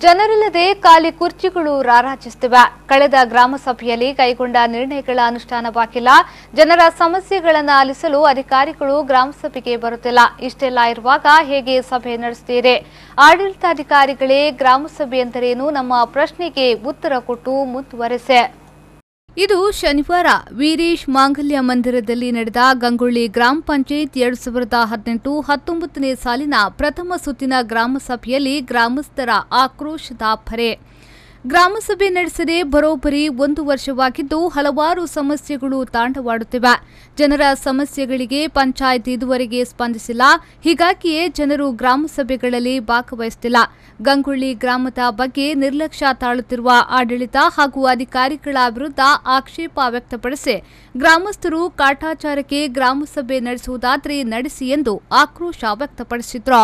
ಜನರಿಲ್ಲದೆ ಖಾಲಿ ಕುರ್ಚಿಗಳು ರಾರಾಜಿಸುತ್ತಿವೆ ಕಳೆದ ಗ್ರಾಮ ಸಭೆಯಲ್ಲಿ ಕೈಗೊಂಡ ನಿರ್ಣಯಗಳ ಅನುಷ್ಠಾನವಾಗಿಲ್ಲ ಜನರ ಸಮಸ್ಯೆಗಳನ್ನು ಆಲಿಸಲು ಅಧಿಕಾರಿಗಳು ಗ್ರಾಮ ಸಭೆಗೆ ಬರುತ್ತಿಲ್ಲ ಇಷ್ಟೆಲ್ಲ ಇರುವಾಗ ಹೇಗೆ ಸಭೆ ನಡೆಸುತ್ತೀರಿ ಆಡಳಿತಾಧಿಕಾರಿಗಳೇ ಗ್ರಾಮ ಸಭೆ ಎಂದರೇನು ನಮ್ಮ ಪ್ರಶ್ನೆಗೆ ಉತ್ತರ ಕೊಟ್ಟು ಮುಂದುವರೆಸೆ ಇದು ಶನಿವಾರ ವೀರೇಶ್ ಮಾಂಗಲ್ಯ ಮಂದಿರದಲ್ಲಿ ನಡೆದ ಗಂಗೊಳ್ಳಿ ಗ್ರಾಮ ಪಂಚಾಯತ್ ಎರಡು ಸಾವಿರದ ಹದಿನೆಂಟು ಹತ್ತೊಂಬತ್ತನೇ ಸಾಲಿನ ಪ್ರಥಮ ಸುತ್ತಿನ ಗ್ರಾಮ ಸಭೆಯಲ್ಲಿ ಗ್ರಾಮಸ್ಥರ ಆಕ್ರೋಶದ ಭರೆ ಗ್ರಾಮಸಭೆ ನಡೆಸದೆ ಬರೋಬ್ಬರಿ ಒಂದು ವರ್ಷವಾಗಿದ್ದು ಹಲವಾರು ಸಮಸ್ಯೆಗಳು ತಾಂಡವಾಡುತ್ತಿವೆ ಜನರ ಸಮಸ್ಯೆಗಳಿಗೆ ಪಂಚಾಯತ್ ಇದುವರೆಗೆ ಸ್ಪಂದಿಸಿಲ್ಲ ಹೀಗಾಗಿಯೇ ಜನರು ಗ್ರಾಮಸಭೆಗಳಲ್ಲಿ ಭಾಗವಹಿಸುತ್ತಿಲ್ಲ ಗಂಗೊಳ್ಳಿ ಗ್ರಾಮದ ಬಗ್ಗೆ ನಿರ್ಲಕ್ಷ್ಯ ತಾಳುತ್ತಿರುವ ಆಡಳಿತ ಹಾಗೂ ಅಧಿಕಾರಿಗಳ ವಿರುದ್ಧ ಆಕ್ಷೇಪ ವ್ಯಕ್ತಪಡಿಸಿ ಗ್ರಾಮಸ್ಥರು ಕಾಟಾಚಾರಕ್ಕೆ ಗ್ರಾಮಸಭೆ ನಡೆಸುವುದಾದರೆ ನಡೆಸಿ ಎಂದು ಆಕ್ರೋಶ ವ್ಯಕ್ತಪಡಿಸಿದ್ರು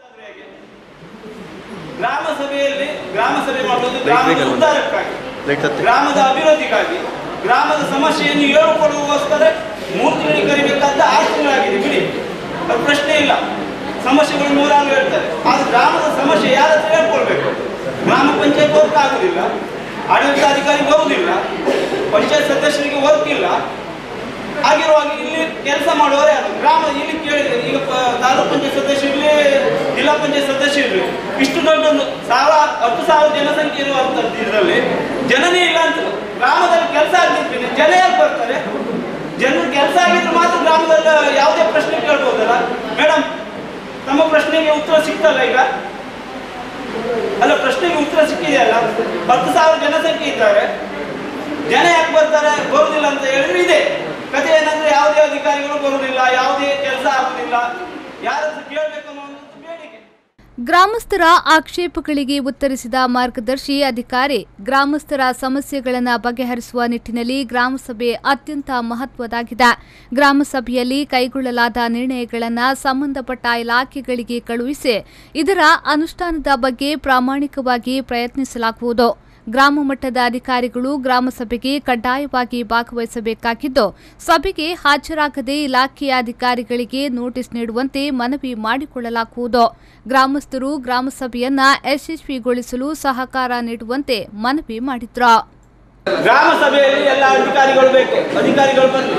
ಗ್ರಾಮ ಸಭೆಯಲ್ಲಿ ಗ್ರಾಮ ಸಭೆ ಮಾಡುವುದು ಗ್ರಾಮದ ಉದ್ಧಾರಕ್ಕಾಗಿ ಗ್ರಾಮದ ಅಭಿವೃದ್ಧಿಗಾಗಿ ಗ್ರಾಮದ ಸಮಸ್ಯೆಯನ್ನು ಹೇಳಿಕೊಳ್ಳುವಗೋಸ್ಕರ ಮೂರು ತಿಂಗಳಿಗೆ ಕರಿಬೇಕಾದ ಆರು ತಿಂಗಳಾಗಿದೆ ಬಿಡಿ ಅದು ಪ್ರಶ್ನೆ ಇಲ್ಲ ಸಮಸ್ಯೆಗಳು ನೂರಾರು ಹೇಳ್ತಾರೆ ಆದ್ರೆ ಗ್ರಾಮದ ಸಮಸ್ಯೆ ಯಾರ ಹತ್ರ ಹೇಳ್ಕೊಳ್ಬೇಕು ಗ್ರಾಮ ಪಂಚಾಯತ್ ವರ್ಕ್ ಆಗುದಿಲ್ಲ ಆಡಳಿತಾಧಿಕಾರಿ ಬರುವುದಿಲ್ಲ ಪಂಚಾಯತ್ ಸದಸ್ಯರಿಗೆ ವರ್ಕ್ ಇಲ್ಲ ಆಗಿರುವಾಗ ಇಲ್ಲಿ ಕೆಲಸ ಮಾಡುವವರೇ ಅದು ಗ್ರಾಮ ಇಲ್ಲಿ ಕೇಳಿದ್ರೆ ಈಗ ಪ- ತಾಲೂಕು ಪಂಚಾಯತ್ ಸದಸ್ಯ ಇರಲಿ ಜಿಲ್ಲಾ ಪಂಚಾಯತ್ ಸದಸ್ಯ ಇರಲಿ ಇಷ್ಟು ದೊಡ್ಡ ಒಂದು ಸಾವಿರ ಹತ್ತು ಸಾವಿರ ಜನಸಂಖ್ಯೆ ಇರುವಂತದ್ದು ಇದರಲ್ಲಿ ಜನನೇ ಇಲ್ಲ ಅಂತ ಗ್ರಾಮದಲ್ಲಿ ಕೆಲಸ ಆಗ್ಲಿಕ್ಕೆ ಜನ ಯಾಕೆ ಬರ್ತಾರೆ ಜನರು ಕೆಲಸ ಆಗಿದ್ರೆ ಮಾತ್ರ ಗ್ರಾಮದಲ್ಲಿ ಯಾವುದೇ ಪ್ರಶ್ನೆ ಕೇಳ್ಬೋದಲ್ಲ ಮೇಡಮ್ ತಮ್ಮ ಪ್ರಶ್ನೆಗೆ ಉತ್ತರ ಸಿಗ್ತಲ್ಲ ಈಗ ಅಲ್ಲ ಪ್ರಶ್ನೆಗೆ ಉತ್ತರ ಸಿಕ್ಕಿದೆಯಲ್ಲ ಹತ್ತು ಸಾವಿರ ಜನಸಂಖ್ಯೆ ಇದ್ದಾರೆ ಜನ ಯಾಕೆ ಬರ್ತಾರೆ ಬರುವುದಿಲ್ಲ ಅಂತ ಹೇಳಿದ್ರೆ ಇದೆ ಕಥೆ ಏನಂದ್ರೆ ಯಾವುದೇ ಅಧಿಕಾರಿಗಳು ಬರುವುದಿಲ್ಲ ಯಾವುದೇ ಕೆಲಸ ಆಗುದಿಲ್ಲ ಯಾರತ್ರ ಕೇಳಬೇಕು ಅನ್ನೋ ಒಂದು ಬೇಡಿಕೆ ಗ್ರಾಮಸ್ಥರ ಆಕ್ಷೇಪಗಳಿಗೆ ಉತ್ತರಿಸಿದ ಮಾರ್ಗದರ್ಶಿ ಅಧಿಕಾರಿ ಗ್ರಾಮಸ್ಥರ ಸಮಸ್ಯೆಗಳನ್ನು ಬಗೆಹರಿಸುವ ನಿಟ್ಟಿನಲ್ಲಿ ಗ್ರಾಮಸಭೆ ಅತ್ಯಂತ ಮಹತ್ವದಾಗಿದೆ ಗ್ರಾಮಸಭೆಯಲ್ಲಿ ಕೈಗೊಳ್ಳಲಾದ ನಿರ್ಣಯಗಳನ್ನು ಸಂಬಂಧಪಟ್ಟ ಇಲಾಖೆಗಳಿಗೆ ಕಳುಹಿಸಿ ಇದರ ಅನುಷ್ಠಾನದ ಬಗ್ಗೆ ಪ್ರಾಮಾಣಿಕವಾಗಿ ಪ್ರಯತ್ನಿಸಲಾಗುವುದು ಗ್ರಾಮ ಮಟ್ಟದ ಅಧಿಕಾರಿಗಳು ಗ್ರಾಮಸಭೆಗೆ ಕಡ್ಡಾಯವಾಗಿ ಭಾಗವಹಿಸಬೇಕಾಗಿದ್ದು ಸಭೆಗೆ ಹಾಜರಾಗದೆ ಇಲಾಖೆಯ ಅಧಿಕಾರಿಗಳಿಗೆ ನೋಟಿಸ್ ನೀಡುವಂತೆ ಮನವಿ ಮಾಡಿಕೊಳ್ಳಲಾಗುವುದು ಗ್ರಾಮಸ್ಥರು ಗ್ರಾಮಸಭೆಯನ್ನ ಯಶಸ್ವಿಗೊಳಿಸಲು ಸಹಕಾರ ನೀಡುವಂತೆ ಮನವಿ ಮಾಡಿದ್ರು ಗ್ರಾಮ ಸಭೆಯಲ್ಲಿ ಎಲ್ಲ ಅಧಿಕಾರಿಗಳು ಬೇಕು ಅಧಿಕಾರಿಗಳು ಬರಲಿ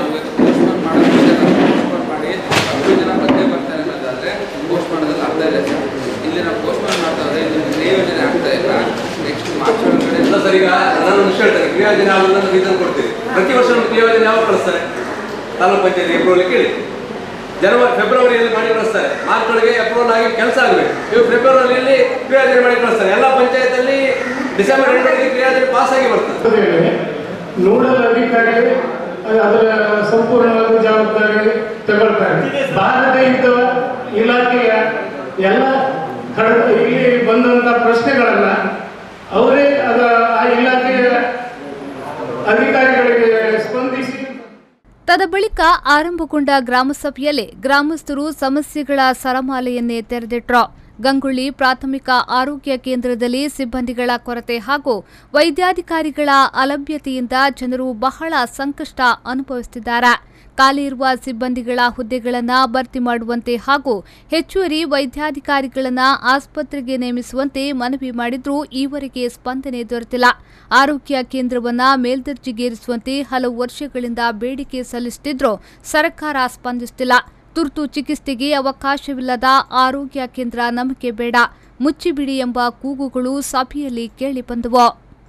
ಮಾಡಿ ಹತ್ತು ಜನ ಬಂದೇ ಬರ್ತಾರೆ ಅನ್ನೋದಾದ್ರೆ ಪೋಸ್ಟ್ ಮಾಡೋದ್ರಲ್ಲಿ ಅರ್ಥ ಇದೆ ಸರ್ ಇಲ್ಲಿ ನಾವು ಪೋಸ್ಟ್ ಮಾಡ್ತಾ ಇದ್ರೆ ಇಲ್ಲಿ ಕ್ರಿಯಾ ಯೋಜನೆ ಆಗ್ತಾ ಇಲ್ಲ ನೆಕ್ಸ್ಟ್ ಮಾರ್ಚ್ ಒಳಗಡೆ ಇಲ್ಲ ಸರ್ ಈಗ ನಾನು ಒಂದು ವಿಷಯ ಹೇಳ್ತೇನೆ ಕ್ರಿಯಾಯೋಜನೆ ಆಗೋದು ಅಂತ ರೀಸನ್ ಕೊಡ್ತೀವಿ ಪ್ರತಿ ವರ್ಷ ನಮ್ಮ ಕ್ರಿಯಾಯೋಜನೆ ಯಾವಾಗ ಕಳಿಸ್ತಾರೆ ತಾಲೂಕು ಪಂಚಾಯತ್ ಏಪ್ರಿಲ್ ಕೇಳಿ ಜನವರಿ ಫೆಬ್ರವರಿಯಲ್ಲಿ ಮಾಡಿ ಕಳಿಸ್ತಾರೆ ಮಾರ್ಚ್ ಒಳಗೆ ಅಪ್ರೂವಲ್ ಆಗಿ ಕೆಲಸ ಆಗಬೇಕು ಇವು ಫೆಬ್ರವರಿಯಲ್ಲಿ ಕ್ರಿಯಾಯೋಜನೆ ಮಾಡಿ ಕಳಿಸ್ತಾರೆ ಎಲ್ಲ ಪಂಚಾಯತಲ್ಲಿ ಡಿಸೆಂಬರ್ ಎಂಟರೊಳಗೆ ಕ್ರಿಯಾಯೋಜನೆ ಪಾಸ್ ಆಗಿ ಬರ್ತದೆ ನೋಡಲ್ ಅಧಿಕಾರಿ ಅದರ ಸಂಪೂರ್ಣವಾದ ಜವಾಬ್ದಾರಿ ತಗೊಳ್ತಾರೆ ಬಾರದೇ ಇದ್ದ ಇಲಾಖೆಯ ಎಲ್ಲ ಕಳೆದ ಇಲ್ಲಿ ಬಂದಂತ ಪ್ರಶ್ನೆಗಳನ್ನ ಅವರೇ ಅದ ಆ ಇಲಾಖೆಯ ಅಧಿಕಾರಿಗಳಿಗೆ ಸ್ಪಂದಿಸಿ ತದಬಳಿಕ ಆರಂಭಗೊಂಡ ಗ್ರಾಮಸಭೆಯಲ್ಲಿ ಗ್ರಾಮಸ್ಥರು ಸಮಸ್ಯೆಗಳ ಸರಮಾಲೆಯನ್ನೇ ತೆರೆದಿಟ್ರು ಗಂಗೊಳ್ಳಿ ಪ್ರಾಥಮಿಕ ಆರೋಗ್ಯ ಕೇಂದ್ರದಲ್ಲಿ ಸಿಬ್ಬಂದಿಗಳ ಕೊರತೆ ಹಾಗೂ ವೈದ್ಯಾಧಿಕಾರಿಗಳ ಅಲಭ್ಯತೆಯಿಂದ ಜನರು ಬಹಳ ಸಂಕಷ್ಟ ಅನುಭವಿಸುತ್ತಿದ್ದಾರೆ ಖಾಲಿ ಇರುವ ಸಿಬ್ಬಂದಿಗಳ ಹುದ್ದೆಗಳನ್ನು ಭರ್ತಿ ಮಾಡುವಂತೆ ಹಾಗೂ ಹೆಚ್ಚುವರಿ ವೈದ್ಯಾಧಿಕಾರಿಗಳನ್ನು ಆಸ್ಪತ್ರೆಗೆ ನೇಮಿಸುವಂತೆ ಮನವಿ ಮಾಡಿದ್ರೂ ಈವರೆಗೆ ಸ್ಪಂದನೆ ದೊರೆತಿಲ್ಲ ಆರೋಗ್ಯ ಕೇಂದ್ರವನ್ನ ಮೇಲ್ದರ್ಜೆಗೇರಿಸುವಂತೆ ಹಲವು ವರ್ಷಗಳಿಂದ ಬೇಡಿಕೆ ಸಲ್ಲಿಸುತ್ತಿದ್ರೂ ಸರ್ಕಾರ ಸ್ಪಂದಿಸುತ್ತಿಲ್ಲ ತುರ್ತು ಚಿಕಿತ್ಸೆಗೆ ಅವಕಾಶವಿಲ್ಲದ ಆರೋಗ್ಯ ಕೇಂದ್ರ ನಮಗೆ ಬೇಡ ಮುಚ್ಚಿಬಿಡಿ ಎಂಬ ಕೂಗುಗಳು ಸಭೆಯಲ್ಲಿ ಕೇಳಿಬಂದವು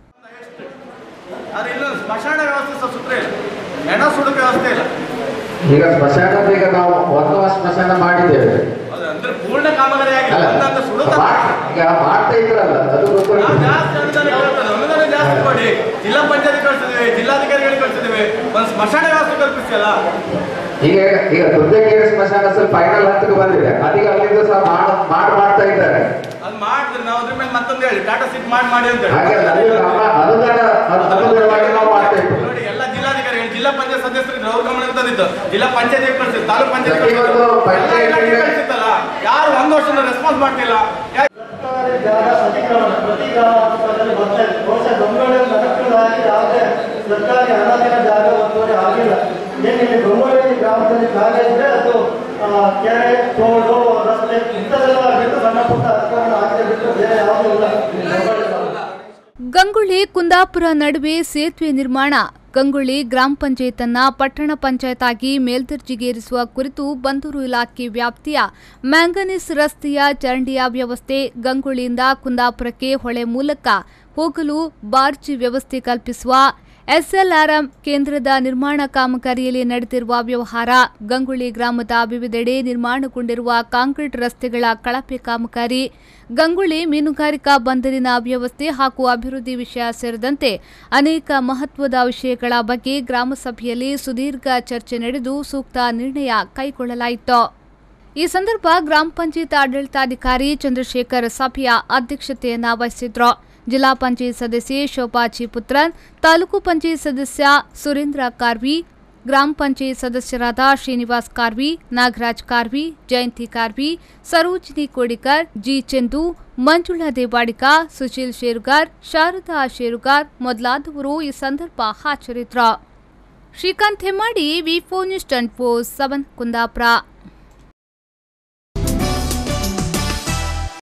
ಆದ್ರೆ ಇಲ್ಲ ಸ್ಮಶಾನ ವ್ಯವಸ್ಥೆ ಸಹ ಸುತ್ತಲೇ ಇಲ್ಲ ಹೆಣ ಸುಡುಕ ವ್ಯವಸ್ಥೆ ಇಲ್ಲ ಈಗ ಸ್ಮಶಾನದ ಈಗ ನಾವು ಒಂದು ಸ್ಮಶಾನ ಮಾಡಿದ್ದೇವೆ ಅದು ಅಂದ್ರೆ ಪೂರ್ಣ ಕಾಮಗಾರಿ ಆಗಿಲ್ಲ ಅಲ್ಲ ಒಂದೊಂದು ಸುಡುತ್ತ ಮಾಡ್- ಈಗ ಮಾಡ್ತಾ ಇದ್ರಲ್ಲ ಅದು ನಾವು ಗೊತ್ತಿಲ್ಲ. ಜಾಸ್ತಿ ಅನುದಾನ ಕೇಳ್ತೇವೆ ಅನುದಾನ ಜಾಸ್ತಿ ಕೊಡಿ ಜಿಲ್ಲಾ ಪಂಚಾಯತ್ ಕಳಿಸಿದ್ವಿ ಜಿಲ್ಲಾಧಿಕಾರಿಗಳಿಗೆ ಕಳಿಸಿದ್ವಿ ಒಂದು ಸ್ಮಶಾನ ವ್ಯವಸ್ಥೆ ಕಲ್ಪಿಸಿಲ್ಲ ಈಗ ಈಗ ದುರ್ಗೇರಿ ಸ್ಮಶಾನ ಸ್ವಲ್ಪ ಫೈನಲ್ ಹಂತಕ್ಕೆ ಬಂದಿದೆ ಅದೀಗ ಅಲ್ಲಿಂದ ಸಹ ಮಾಡ್ ಮಾಡ್ ಮಾಡ್ತಾ ಇದ್ದಾರೆ ಅದು ಮಾಡಿದ್ರೆ ನಾವು ಅದ್ರ ಮೇಲೆ ಮತ್ತೊಂದು ಹೇಳಿ ಟಾಟಾ ಸಿಟ್ ಮಾಡಿ ಮಾಡಿ ಅಂತ ಹಾಗೆ ಹೇಳಿ ಅಲ್ಲಿ ನಮ್ಮ ಅನುದಾನ ಅನು- ಅನುದಾನವಾಗಿ ನಾವು ಮಾಡ್ತಾ ಇದ್ದೀವಿ ನೋಡಿ ಎಲ್ಲ ಜಿಲ್ಲಾಧಿಕಾರಿಗಳು ಜಿಲ್ಲಾ ಪಂಚಾಯತ್ ಸದಸ್ಯರು ಇದ್ರು, ಅವ್ರ ಗಮನಕ್ಕೆ ತಂದಿತ್ತು ಜಿಲ್ಲಾ ಪಂಚಾಯತ್ ಕಳಿಸಿತ್ತು ತಾಲೂಕ್ ಪಂಚಾಯತ್ ಪ್ರತಿಯೊಂದು ಪಂಚಾಯ್ತಿಗೆ- ಕಳಿಸಿತ್ತಲ್ಲ ಯಾರು ಒಂದು ವರ್ಷದ ರೆಸ್ಪಾನ್ಸ್ ಮಾಡ್ತಿಲ್ಲ ಯಾಕೆ ಸರ್ಕಾರಿ ಜಾಗ ಅತಿಕ್ರಮಣ ಪ್ರತಿ ಗ್ರಾಮಾಂತರದಲ್ಲಿ ಬರ್ತಾ ಇದೆ ಬಹುಶಃ ಬೆಂಗಳೂರಲ್ಲಿ ನಗರಗಳಾಗಿ ಯಾವುದೇ ಸರ್ಕಾರಿ ಅನಾದಿನ ಜಾಗ ಒತ್ತುವರಿ ಆಗಿಲ್ಲ ಏನಿಲ್ಲಿ ಬೆಂಗಳೂರು ಗ್ರಾಮದಲ್ಲಿ ಜಾಗ ಇದ್ರೆ ಅದು ಆ, ಕೆರೆ ತೋಡು ರಸ್ತೆ ಇಂಥದ್ದೆಲ್ಲ ಬಿಟ್ಟು ಸಣ್ಣ ಪುಟ್ಟ ಅತಿಕ್ರಮಣ ಆಗಿದೆ ಬಿಟ್ಟು ಬೇರೆ ಯಾವುದೂ ಇಲ್ಲ ಬೆಂಗಳೂರಲ್ಲಿ ಗಂಗೊಳ್ಳಿ ಕುಂದಾಪುರ ನಡುವೆ ಸೇತುವೆ ನಿರ್ಮಾಣ ಗಂಗೊಳ್ಳಿ ಗ್ರಾಮ ಪಂಚಾಯತ್ ಅನ್ನ ಪಟ್ಟಣ ಪಂಚಾಯತ್ ಆಗಿ ಮೇಲ್ದರ್ಜೆಗೇರಿಸುವ ಕುರಿತು ಬಂದೂರು ಇಲಾಖೆ ವ್ಯಾಪ್ತಿಯ ಮ್ಯಾಂಗನೀಸ್ ರಸ್ತೆಯ ಚರಂಡಿಯ ವ್ಯವಸ್ಥೆ ಗಂಗೊಳ್ಳಿಯಿಂದ ಕುಂದಾಪುರಕ್ಕೆ ಹೊಳೆ ಮೂಲಕ ಹೋಗಲು ಬಾರ್ಜ್ ವ್ಯವಸ್ಥೆ ಕಲ್ಪಿಸುವ ಎಸ್ಎಲ್ಆರ್ಎಂ ಕೇಂದ್ರದ ನಿರ್ಮಾಣ ಕಾಮಗಾರಿಯಲ್ಲಿ ನಡೆದಿರುವ ವ್ಯವಹಾರ ಗಂಗುಳಿ ಗ್ರಾಮದ ವಿವಿಧೆಡೆ ನಿರ್ಮಾಣಗೊಂಡಿರುವ ಕಾಂಕ್ರೀಟ್ ರಸ್ತೆಗಳ ಕಳಪೆ ಕಾಮಗಾರಿ ಗಂಗುಳಿ ಮೀನುಗಾರಿಕಾ ಬಂದರಿನ ವ್ಯವಸ್ಥೆ ಹಾಗೂ ಅಭಿವೃದ್ಧಿ ವಿಷಯ ಸೇರಿದಂತೆ ಅನೇಕ ಮಹತ್ವದ ವಿಷಯಗಳ ಬಗ್ಗೆ ಗ್ರಾಮಸಭೆಯಲ್ಲಿ ಸುದೀರ್ಘ ಚರ್ಚೆ ನಡೆದು ಸೂಕ್ತ ನಿರ್ಣಯ ಕೈಗೊಳ್ಳಲಾಯಿತು ಈ ಸಂದರ್ಭ ಗ್ರಾಮ ಪಂಚಾಯತ್ ಆಡಳಿತಾಧಿಕಾರಿ ಚಂದ್ರಶೇಖರ್ ಸಭೆಯ ಅಧ್ಯಕ್ಷತೆಯನ್ನ ವಹಿಸಿದ್ರು ಜಿಲ್ಲಾ ಪಂಚಾಯತ್ ಸದಸ್ಯೆ ಶೋಭಾ ಚಿಪುತ್ರನ್ ತಾಲೂಕು ಪಂಚಾಯತ್ ಸದಸ್ಯ ಸುರೇಂದ್ರ ಕಾರ್ವಿ ಗ್ರಾಮ ಪಂಚಾಯತ್ ಸದಸ್ಯರಾದ ಶ್ರೀನಿವಾಸ್ ಕಾರ್ವಿ ನಾಗರಾಜ್ ಕಾರ್ವಿ ಜಯಂತಿ ಕಾರ್ವಿ ಸರೋಜಿನಿ ಕೋಡಿಕರ್ ಜಿ ಚಂದು ಮಂಜುಳಾ ದೇವಾಡಿಕ ಸುಶೀಲ್ ಶೇರುಗಾರ್ ಶಾರದಾ ಶೇರುಗಾರ್ ಮೊದಲಾದವರು ಈ ಸಂದರ್ಭ ಹಾಜರಿದ್ದರು Srikanth Hemmadi V four news twenty four seven Kundapura